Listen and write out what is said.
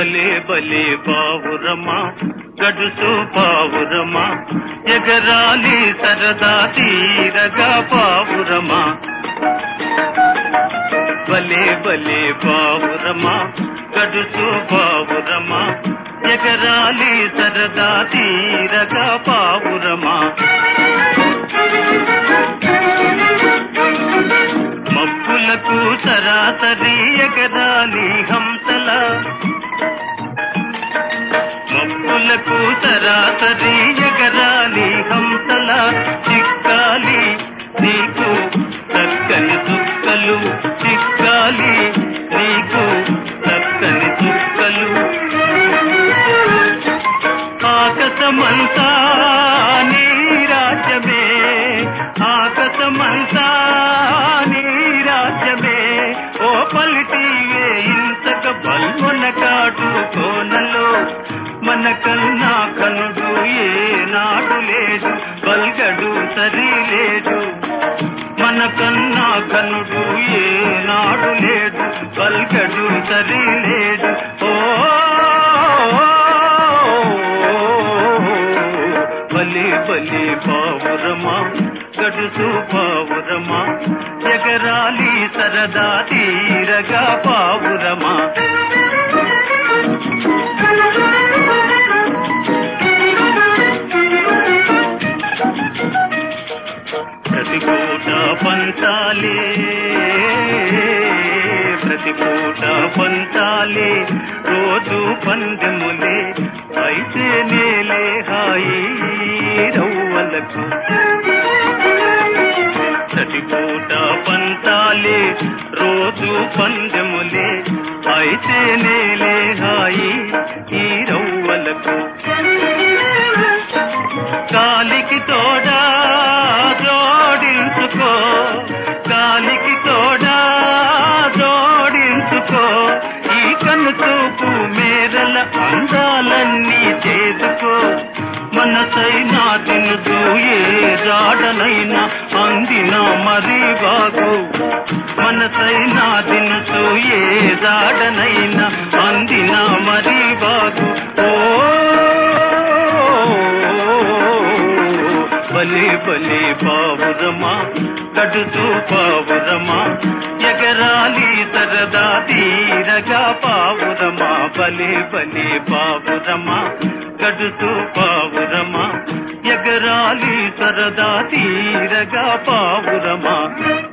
బలే బలే పావురమా గడుసు పావురమా ఎగరాలి సరదా తీరగా పావురమా బలే బలే పావురమా గడుసు పావురమా ఎగరాలి సరదా తీరగా పావురమా మబ్బులకు సరాసరి ఎగరాలి హంసల మబ్బులకు సరాసరి ఎగరాలి హంసల చిక్కాలి నీకు చక్కని చుక్కలు చిక్కాలి నీకు చక్కని చుక్కలు ఆకాశమంతా నీ రాజ్యమే ఆకాశమంతా నీ రాజ్యమే ఓ పలిటివే ఇంతక బల్వన కాటు కోనలో మన కన్నా కనుడు ఏ నాడు లేదు పల్గడు సరి లేదు మన కన్నా కనుడు ఏ నాడు లేదు పల్గడు సరి లేదు ఓ బలి బలి పావురమా గడుసు పావురమా ఎగరాలి సరదా తీరగా పావురమా ప్రతి పూట పంచాలే ప్రతి పూట పంచాలే రోజు పందెములే అయితే నేలే హాయి రవ్వలకు ప్రతి పూట పంచాలే రోజు పందెములే అయితే నేలే హాయి ఈ రవ్వలకు కాలికి తోడా జోడించుకో కాలికి తోడా జోడించుకో ఈ కన్ను చూపు మేరల అందాలన్నీ చేసుకో మనసైనా తినుతూ ఏ జాడనైనా అందిన మరి బాగు మనసైనా తినుతూ ఏ జాడనైనా అందిన మరి బాగు ఓ బలి బలి పావురమా గడుసు పావురమా ఎగరాలి సరదా తీరగా పావురమా బలి బలి పావురమా గడుసు పావురమా ఎగరాలి సరదా తీరగా పావురమా